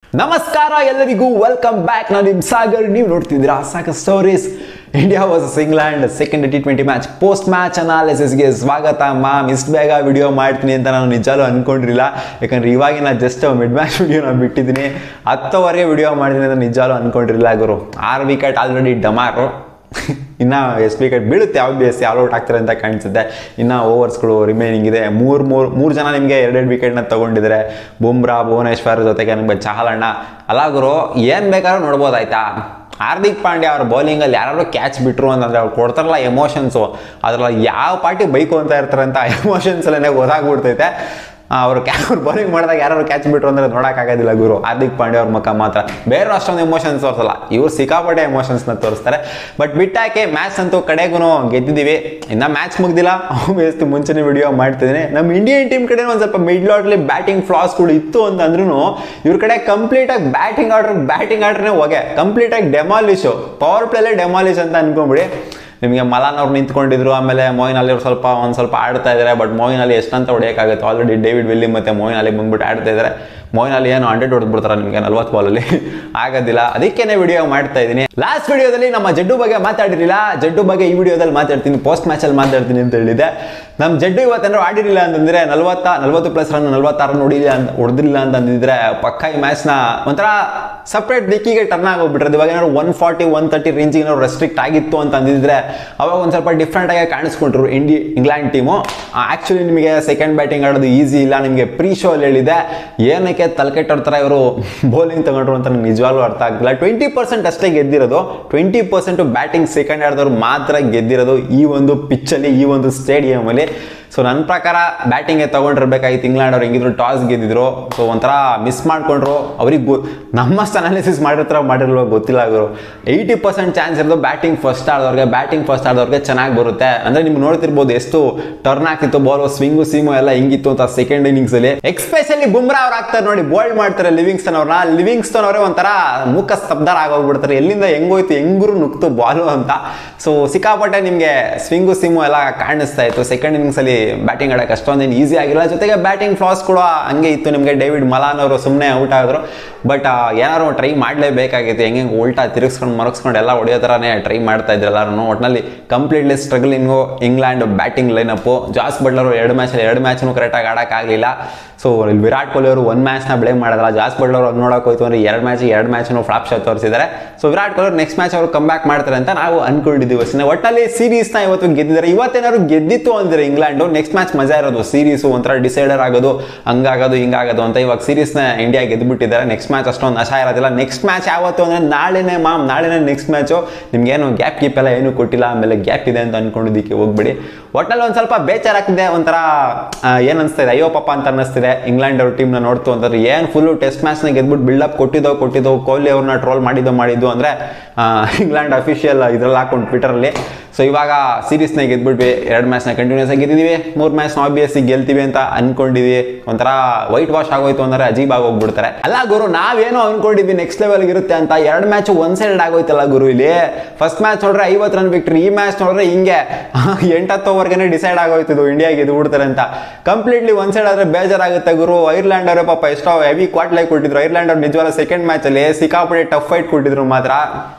ನಮಸ್ಕಾರ ಎಲ್ಲರಿಗೂ welcome back ನಾನು ನಿಮ್ ಸಾಗರ್ ನೀವು ನೋಡ್ತಿದ್ದೀರಾ Sagar stories India versus England second T twenty match post match ಅನಾಲಿಸಿಸ್ಗೆ ಸ್ವಾಗತ ಮ್ಯಾಮ್ ಇಷ್ಟು ಬೇಗ ವಿಡಿಯೋ ಮಾಡ್ತೀನಿ ಅಂತ ನಾನು ನಿಜಾಲು ಅನ್ಕೊಂಡಿರಲಿಲ್ಲ ಯಾಕಂದ್ರೆ ಇವಾಗಿನ ಜಸ್ಟ್ ಮಿಡ್ ಮ್ಯಾಚ್ ವಿಡಿಯೋನ ಬಿಟ್ಟಿದ್ದೀನಿ ಹತ್ತುವರೆಗೆ ವಿಡಿಯೋ ಮಾಡ್ತೀನಿ ಅಂತ ನಿಜಾಲು ಅನ್ಕೊಂಡಿರಲಿಲ್ಲ ಗುರು ಆರು ವಿಕೆಟ್ ಆಲ್ರೆಡಿ ಡಮಾರು ಇನ್ನು ಎಷ್ಟು ವಿಕೆಟ್ ಬೀಳುತ್ತೆ ಆಬ್ವಿಯಸ್ ಆಲ್ ಔಟ್ ಆಗ್ತಾರೆ ಅಂತ ಕಾಣಿಸುತ್ತೆ ಇನ್ನು ಓವರ್ಸ್ಗಳು ರಿಮೈನಿಂಗ್ ಇದೆ ಮೂರು ಮೂರು ಮೂರು ಜನ ನಿಮಗೆ ಎರಡೆರಡು ವಿಕೆಟ್ನ ತೊಗೊಂಡಿದ್ದಾರೆ ಬುಮ್ರಾ ಭುವನೇಶ್ವರ್ ಜೊತೆಗೆ ನಿಮಗೆ ಚಹಲಣ್ಣ ಅಲ್ಲ ಗುರು ಏನು ಬೇಕಾದ್ರೂ ನೋಡ್ಬೋದಾಯ್ತಾ ಹಾರ್ದಿಕ್ ಪಾಂಡ್ಯ ಅವ್ರ ಬೌಲಿಂಗಲ್ಲಿ ಯಾರು ಕ್ಯಾಚ್ ಬಿಟ್ರು ಅಂತಂದ್ರೆ ಅವ್ರು ಕೊಡ್ತಾರಲ್ಲ ಎಮೋಷನ್ಸು ಅದ್ರಲ್ಲಿ ಯಾವ ಪಾರ್ಟಿ ಬೈಕು ಅಂತ ಇರ್ತಾರೆ ಅಂತ ಎಮೋಷನ್ಸ್ ಅಲ್ಲೇ ಗೊತ್ತಾಗ್ಬಿಡ್ತೈತೆ ಅವ್ರು ಕ್ಯಾ ಅವ್ರು ಬೌಲಿಂಗ್ ಮಾಡಿದಾಗ ಯಾರು ಕ್ಯಾಚ್ ಬಿಟ್ರು ಅಂದ್ರೆ ನೋಡೋಕ್ಕಾಗೋದಿಲ್ಲ ಗುರು ಹಾರ್ದಿಕ್ ಪಾಂಡ್ಯ ಅವ್ರ ಮುಖ ಮಾತ್ರ ಬೇರೆ ಅಷ್ಟೊಂದು ಎಮೋಷನ್ಸ್ ತೋರಿಸಲ್ಲ ಇವ್ರು ಸಿಕ್ಕಾಪಟ್ಟೆ ಎಮೋಷನ್ಸ್ನ ತೋರಿಸ್ತಾರೆ ಬಟ್ ಬಿಟ್ಟಾಕೆ ಮ್ಯಾಚ್ ಅಂತೂ ಕಡೆಗೂ ಗೆದ್ದಿದ್ದೀವಿ ಇನ್ನು ಮ್ಯಾಚ್ ಮುಗ್ದಿಲ್ಲ ಆಬ್ವಿಯಸ್ಲಿ ಮುಂಚೆನೇ ವಿಡಿಯೋ ಮಾಡ್ತಿದ್ದೀನಿ ನಮ್ಮ ಇಂಡಿಯನ್ ಟೀಮ್ ಕಡೆ ಒಂದು ಸ್ವಲ್ಪ ಮಿಡ್ಲ್ ಆರ್ಡ್ಲಿ ಬ್ಯಾಟಿಂಗ್ ಫ್ಲಾಸ್ಗಳು ಇತ್ತು ಅಂತಂದ್ರೂ ಇವ್ರ ಕಡೆ ಕಂಪ್ಲೀಟ್ ಆಗಿ ಬ್ಯಾಟಿಂಗ್ ಆರ್ಡರ್ ಬ್ಯಾಟಿಂಗ್ ಆರ್ಡರ್ನೇ ಹೋಗೆ ಕಂಪ್ಲೀಟ್ ಆಗಿ ಡೆಮಾಲಿಶು ಪವರ್ ಪ್ಲೇಲೇ ಡೆಮಾಲಿಶ್ ಅಂತ ಅನ್ಕೊಂಬಿಡಿ ನಿಮಗೆ ಮಲಾನ್ ಅವ್ರು ನಿಂತ್ಕೊಂಡಿದ್ರು ಆಮೇಲೆ ಮೋಯಿನ್ ಅಲಿ ಅವ್ರು ಸ್ವಲ್ಪ ಒಂದು ಸ್ವಲ್ಪ ಆಡ್ತಾ ಇದ್ದಾರೆ ಬಟ್ ಮೋಯಿನ್ ಅಲಿ ಎಷ್ಟಂತ ಹೊಡೆಯೋಕ್ಕಾಗುತ್ತೆ ಆಲ್ರೆಡಿ ಡೇವಿಡ್ ವಿಲ್ಲಿ ಮತ್ತು ಮೋಯಿನ್ ಅಲಿ ಬಂದ್ಬಿಟ್ಟು ಆಡ್ತಾ ಇದ್ದಾರೆ ಮೋಯಿನ್ ಅಲಿ ಏನು ಹಂಡ್ರೆಡ್ ಹೊಡೆದ್ಬಿಡ್ತಾರೆ ನಿಮಗೆ ನಲ್ವತ್ತು ಬಾಲಲ್ಲಿ ಆಗೋದಿಲ್ಲ ಅದಕ್ಕೇನೆ ವಿಡಿಯೋ ಮಾಡ್ತಾ ಇದ್ದೀನಿ ಲಾಸ್ಟ್ ವಿಡಿಯೋದಲ್ಲಿ ನಮ್ಮ ಜಡ್ಡು ಬಗ್ಗೆ ಮಾತಾಡಿರಲಿಲ್ಲ ಜಡ್ಡು ಬಗ್ಗೆ ಈ ವಿಡಿಯೋದಲ್ಲಿ ಮಾತಾಡ್ತೀನಿ ಪೋಸ್ಟ್ ಮ್ಯಾಚಲ್ಲಿ ಮಾತಾಡ್ತೀನಿ ಅಂತ ಹೇಳಿದೆ ನಮ್ಮ ಜಡ್ಡು ಇವತ್ತೇನಾದ್ರು ಆಡಿರಲಿಲ್ಲ ಅಂತಂದ್ರೆ ನಲ್ವತ್ತ ನಲ್ವತ್ತು ಪ್ಲಸ್ ರನ್ ನಲ್ವತ್ತಾರು ನೋಡಿಲ್ಲ ಅಂತ ಹೊಡೆದಿಲ್ಲ ಅಂತ ಅಂದಿದ್ರೆ ಪಕ್ಕ ಈ ಮ್ಯಾಚ್ನ ಒಂಥರ ಸಪ್ರೇಟ್ ದಿಕ್ಕಿಗೆ ಟರ್ನ್ ಆಗೋಗ್ಬಿಟ್ರೆ ಇವಾಗ ಏನಾದ್ರು ಒನ್ ಫಾರ್ಟಿ ಒನ್ ತರ್ಟಿ ರೇಂಜಿಗೆ ಏನಾದ್ರು ರೆಸ್ಟ್ರಿಕ್ಟ್ ಆಗಿತ್ತು ಅಂತ ಅಂದಿದ್ರೆ ಅವಾಗ ಒಂದು ಸ್ವಲ್ಪ ಡಿಫ್ರೆಂಟ್ ಆಗಿ ಕಾಣಿಸ್ಕೊಂಡ್ರು ಇಂಡಿ ಇಂಗ್ಲೆಂಡ್ ಟೀಮು ಆ್ಯಕ್ಚುಲಿ ನಿಮಗೆ ಸೆಕೆಂಡ್ ಬ್ಯಾಟಿಂಗ್ ಆಡೋದು ಈಸಿ ಇಲ್ಲ ನಿಮಗೆ ಪ್ರೀ ಶೋ ಅಲ್ಲಿ ಹೇಳಿದೆ ಏನಕ್ಕೆ ತಲೆಕೆಟ್ಟೋರ್ ಥರ ಇವರು ಬೌಲಿಂಗ್ ತಗೊಂಡ್ರು ಅಂತ ನನಗೆ ನಿಜವಾಗ್ಲೂ ಅರ್ಥ ಆಗ್ತಿಲ್ಲ ಟ್ವೆಂಟಿ ಪರ್ಸೆಂಟ್ ಅಷ್ಟೇ ಗೆದ್ದಿರೋದು ಟ್ವೆಂಟಿ ಪರ್ಸೆಂಟ್ ಬ್ಯಾಟಿಂಗ್ ಸೆಕೆಂಡ್ ಆಡಿದವ್ರು ಮಾತ್ರ ಗೆದ್ದಿರೋದು ಈ ಒಂದು ಪಿಚ್ಚಲ್ಲಿ ಈ ಒಂದು ಸ್ಟೇಡಿಯಮಲ್ಲಿ ಸೊ ನನ್ನ ಪ್ರಕಾರ ಬ್ಯಾಟಿಂಗ್ಗೆ ತೊಗೊಂಡಿರ್ಬೇಕಾಗಿತ್ತು ಇಂಗ್ಲೆಂಡ್ ಅವ್ರು ಹೆಂಗಿದ್ರು ಟಾಸ್ ಗೆದ್ದಿದ್ರು ಸೊ ಒಂಥರ ಮಿಸ್ ಮಾಡ್ಕೊಂಡ್ರು ಅವ್ರಿಗೆ ಗೊ ನಮ್ಮಷ್ಟು ಅನಾಲಿಸಿಸ್ ಮಾಡಿರ್ತಾರೋ ಮಾಡಿರಲ್ವೋ ಗೊತ್ತಿಲ್ಲ ಅವರು ಏಯ್ಟಿ ಪರ್ಸೆಂಟ್ ಚಾನ್ಸ್ ಇರೋದು ಬ್ಯಾಟಿಂಗ್ ಫಸ್ಟ್ ಆಡೋರಿಗೆ ಬ್ಯಾಟಿಂಗ್ ಫಸ್ಟ್ ಆಡೋರಿಗೆ ಚೆನ್ನಾಗಿ ಬರುತ್ತೆ ಅಂದರೆ ನಿಮ್ಗೆ ನೋಡ್ತಿರ್ಬೋದು ಎಷ್ಟು ಟರ್ನ್ ಆಗ್ತಿತ್ತು ಬಾಲ್ ಸ್ವಿಂಗು ಸೀಮು ಎಲ್ಲ ಹಿಂಗಿತ್ತು ಅಂತ ಸೆಕೆಂಡ್ ಇನ್ನಿಂಗ್ಸಲ್ಲಿ ಎಕ್ಸ್ಪೆಷಲಿ ಬುಮ್ರಾ ಅವ್ರು ಆಗ್ತಾರೆ ನೋಡಿ ಬೋಲ್ಡ್ ಮಾಡ್ತಾರೆ ಲಿವಿಂಗ್ಸ್ಟನ್ ಅವ್ರನ್ನ ಲಿವಿಂಗ್ಸ್ಟನ್ ಅವರೇ ಒಂಥರ ಮುಖ ಸ್ತಬ್ಧರ ಆಗೋಗ್ಬಿಡ್ತಾರೆ ಎಲ್ಲಿಂದ ಹೆಂಗೋಯ್ತು ಹೆಂಗುರು ನುಕ್ತು ಬಾಲು ಅಂತ ಸೊ ಸಿಕ್ಕಾಪಟ್ಟೆ ನಿಮಗೆ ಸ್ವಿಂಗು ಸಿಮು ಎಲ್ಲ ಕಾಣಿಸ್ತಾ ಇತ್ತು ಸೆಕೆಂಡ್ ಇನ್ನಿಂಗ್ಸಲ್ಲಿ ಬ್ಯಾಟಿಂಗ್ ಆಡೋಕೆ ಅಷ್ಟೊಂದೇನು ಈಸಿ ಆಗಿಲ್ಲ ಜೊತೆಗೆ ಬ್ಯಾಟಿಂಗ್ ಫ್ಲಾಸ್ ಕೂಡ ಹಂಗೆ ಇತ್ತು ನಿಮಗೆ ಡೇವಿಡ್ ಮಲಾನ್ ಅವರು ಸುಮ್ಮನೆ ಔಟ್ ಆದರು ಬಟ್ ಏನಾದ್ರು ಟ್ರೈ ಮಾಡಲೇಬೇಕಾಗಿತ್ತು ಹೆಂಗೆ ಉಲ್ಟಾ ತಿರುಗಿಸ್ಕೊಂಡು ಮರಗಿಸ್ಕೊಂಡು ಎಲ್ಲ ಹೊಡೆಯೋ ಥರನೇ ಟ್ರೈ ಮಾಡ್ತಾ ಇದ್ರು ಎಲ್ಲರೂ ಒಟ್ಟಿನಲ್ಲಿ completely struggling England batting lineup Jos Buttler ಎರಡು ಮ್ಯಾಚಲ್ಲಿ ಎರಡು ಮ್ಯಾಚ್ನು ಕರೆಕ್ಟಾಗಿ ಆಡೋಕ್ಕಾಗಲಿಲ್ಲ ಸೊ ಇಲ್ಲಿ ವಿರಾಟ್ ಕೊಹ್ಲಿ ಅವರು ಒಂದು ಮ್ಯಾಚ್ನ ಬ್ಲೇಮ್ ಮಾಡೋದಲ್ಲ ಜಾಸ್ ಬಟ್ಲರ್ ಅವ್ರು ನೋಡೋಕೆ ಹೋಯ್ತು ಅಂದರೆ ಎರಡು ಮ್ಯಾಚ್ ಎರಡು ಮ್ಯಾಚ್ನು ಫ್ಲಾಪ್ ಶೋ ತೋರಿಸಿದ್ದಾರೆ so Virat Kohli next match ಅವರು ಕಮ್ ಬ್ಯಾಕ್ ಮಾಡ್ತಾರೆ ಅಂತ ನಾವು ಅನ್ಕೊಂಡಿದ್ದೀವಿ ಅಷ್ಟೇ ಒಟ್ಟಲ್ಲಿ ಸೀರೀಸ್ನ ಇವತ್ತು ಗೆದ್ದಿದ್ದಾರೆ ಇವತ್ತೇನಾದ್ರು ಗೆದ್ದಿತ್ತು ಅಂದರೆ ಇಂಗ್ಲೆಂಡು ನೆಕ್ಸ್ಟ್ ಮ್ಯಾಚ್ ಮಜಾ ಇರೋದು ಸೀರೀಸು ಒಂಥರ ಡಿಸೈಡರ್ ಆಗೋದು ಹಂಗಾಗೋದು ಹಿಂಗಾಗೋದು ಅಂತ ಇವಾಗ ಸೀರೀಸ್ನ ಇಂಡಿಯಾ ಗೆದ್ದುಬಿಟ್ಟಿದ್ದಾರೆ ನೆಕ್ಸ್ಟ್ ಮ್ಯಾಚ್ ಅಷ್ಟೊಂದು ನಶ ಇರೋದಿಲ್ಲ ನೆಕ್ಸ್ಟ್ ಮ್ಯಾಚ್ ಯಾವತ್ತು ಅಂದರೆ ನಾಳೆನೇ ಮಾಮ್ ನಾಳೆನೇ ನೆಕ್ಸ್ಟ್ ಮ್ಯಾಚು ನಿಮ್ಗೇನು ಗ್ಯಾಪ್ ಗೀಪ್ ಎಲ್ಲ ಏನು ಕೊಟ್ಟಿಲ್ಲ ಆಮೇಲೆ ಗ್ಯಾಪ್ ಇದೆ ಅಂತ ಅನ್ಕೊಂಡಿದ್ದಕ್ಕೆ ಹೋಗ್ಬಿಡಿ ಒಟ್ಟಲ್ಲಿ ಒಂದು ಸ್ವಲ್ಪ ಬೇಜಾರಾಗ್ತಿದೆ ಒಂಥರ ಏನು ಅನಿಸ್ತಾ ಇದೆ ಅಯ್ಯೋ ಪಾಪ ಅಂತ ಅನ್ನಿಸ್ತಿದೆ ಇಂಗ್ಲೆಂಡ್ ಅವ್ರ ಟೀಮ್ನ ನೋಡ್ತು ಅಂತಂದ್ರೆ ಏನು ಫುಲ್ಲು ಟೆಸ್ಟ್ ಮ್ಯಾಚ್ನ ಗೆದ್ಬಿಟ್ಟು ಬಿಲ್ಡಪ್ ಕೊಟ್ಟಿದ್ದೋ ಕೊಟ್ಟಿದ್ದೋ ಕೊಹ್ಲಿ ಅವ್ರನ್ನ ಟ್ರೋಲ್ ಮಾಡಿದ್ದೋ ಮಾಡಿದ್ದು ಅಂದರೆ ಇಂಗ್ಲೆಂಡ್ ಅಫಿಷಿಯಲ್ ಇದ್ರಲ್ಲಿ ಹಾಕೊಂಡು ಟ್ವಿಟರಲ್ಲಿ ಸೊ ಇವಾಗ ಸೀರೀಸ್ನ ಗೆದ್ಬಿಟ್ವಿ ಎರಡು ಮ್ಯಾಚ್ನ ಕಂಟಿನ್ಯೂಸ್ ಆಗಿ ಗೆದ್ದಿದ್ದೀವಿ ಮೂರು ಮ್ಯಾಚ್ನ ಆಬ್ವಿಯಸ್ಲಿ ಗೆಲ್ತೀವಿ ಅಂತ ಅನ್ಕೊಂಡಿದ್ವಿ ಒಂಥರ ವೈಟ್ ವಾಶ್ ಆಗೋಯ್ತು ಅಂದ್ರೆ ಅಜೀಬ್ ಆಗೋಗ್ಬಿಡ್ತಾರೆ ಅಲ್ಲ ಗುರು ನಾವೇನೋ ಅನ್ಕೊಂಡಿದ್ವಿ ನೆಕ್ಸ್ಟ್ ಲೆವೆಲ್ ಇರುತ್ತೆ ಅಂತ ಎರಡು ಮ್ಯಾಚ್ ಒನ್ ಸೈಡ್ ಆಗೋಯ್ತಲ್ಲ ಗುರು ಇಲ್ಲಿ ಫಸ್ಟ್ ಮ್ಯಾಚ್ ನೋಡ್ರೆ ಐವತ್ತು ರನ್ ವಿಕ್ಟ್ರಿ ಈ ಮ್ಯಾಚ್ ನೋಡ್ರೆ ಹಿಂಗೆ ಎಂಟತ್ತು ಓವರ್ಗೆ ಡಿಸೈಡ್ ಆಗೋಯ್ತಿದ್ದು ಇಂಡಿಯಾ ಗೆದ್ದು ಬಿಡ್ತಾರೆ ಅಂತ ಕಂಪ್ಲೀಟ್ಲಿ ಒನ್ ಸೈಡ್ ಆದ್ರೆ ಬೇಜಾರಾಗುತ್ತೆ ಗುರು ಐರ್ಲ್ಯಾಂಡ್ ಅವರೇ ಪಾಪ ಎಷ್ಟೋ ಹೆವಿ ಕ್ವಾಟ್ಲೈ ಕೊಟ್ಟಿದ್ರು ಐರ್ಲ್ಯಾಂಡ್ ಅವ್ರು ನಿಜವಾದ ಸೆಕೆಂಡ್ ಮ್ಯಾಚಲ್ಲಿ ಸಿಕ್ಕಾಪಟ್ಟೆ ಟಫ್ ಫೈಟ್ ಕೊಟ್ಟಿದ್ರು ಮಾತ್ರ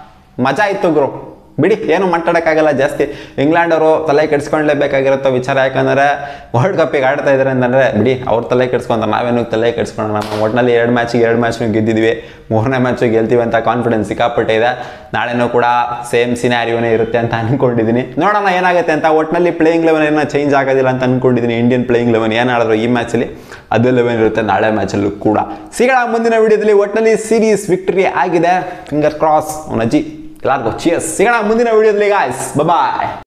ಮಜಾ ಇತ್ತು ಗುರು ಬಿಡಿ ಏನು ಮಾತಾಡೋಕ್ಕಾಗಲ್ಲ ಜಾಸ್ತಿ ಇಂಗ್ಲೆಂಡ್ ಅವರು ತಲೆ ಕೆಡ್ಸ್ಕೊಳ್ಳೇಬೇಕಾಗಿರುತ್ತೋ ವಿಚಾರ ಯಾಕಂದರೆ ವರ್ಲ್ಡ್ ಕಪ್ಪಿಗೆ ಆಡ್ತಾ ಇದ್ದಾರೆ ಅಂತಂದರೆ ಬಿಡಿ ಅವ್ರ ತಲೆ ಕೆಡ್ಸ್ಕೊಂತಾರೆ ನಾವೇನು ತಲೆ ಕೆಡ್ಸ್ಕೊಳ್ಳೋಣ ನಾವು ಒಟ್ಟಿನಲ್ಲಿ ಎರಡು ಮ್ಯಾಚಿಗೆ ಎರಡು ಮ್ಯಾಚ್ನು ಗೆದ್ದಿದ್ವಿ ಮೂರನೇ ಮ್ಯಾಚು ಗೆಲ್ತೀವಿ ಅಂತ ಕಾನ್ಫಿಡೆನ್ಸ್ ಸಿಕ್ಕಾಪಟ್ಟೆ ಇದೆ ನಾಳೆನೂ ಕೂಡ ಸೇಮ್ ಸಿನಾರಿಯೋನೇ ಇರುತ್ತೆ ಅಂತ ಅನ್ಕೊಂಡಿದ್ದೀನಿ ನೋಡೋಣ ಏನಾಗುತ್ತೆ ಅಂತ ಒಟ್ಟಿನಲ್ಲಿ ಪ್ಲೇಯಿಂಗ್ ಲೆವೆನ್ ಏನೋ ಚೇಂಜ್ ಆಗೋದಿಲ್ಲ ಅಂತ ಅನ್ಕೊಂಡಿದ್ದೀನಿ ಇಂಡಿಯನ್ ಪ್ಲೇಯಿಂಗ್ ಲೆವೆನ್ ಏನು ಆಡಿದ್ರು ಈ ಮ್ಯಾಚಲ್ಲಿ ಅದು ಲೆವೆನ್ ಇರುತ್ತೆ ನಾಳೆ ಮ್ಯಾಚಲ್ಲೂ ಕೂಡ ಸಿಗೋಣ ಮುಂದಿನ ವಿಡಿಯೋದಲ್ಲಿ ಒಟ್ಟಿನಲ್ಲಿ ಸೀರೀಸ್ ವಿಕ್ಟರಿ ಆಗಿದೆ ಫಿಂಗರ್ ಕ್ರಾಸ್ ಅವನ ಅಜ್ಜಿ ಎಲ್ಲರಿಗೂ ಚಿಯರ್ಸ್ ಸಿಗೋಣ ಮುಂದಿನ ವಿಡಿಯೋದಲ್ಲಿ ಗಾಯ್ಸ್ ಬಾಯ್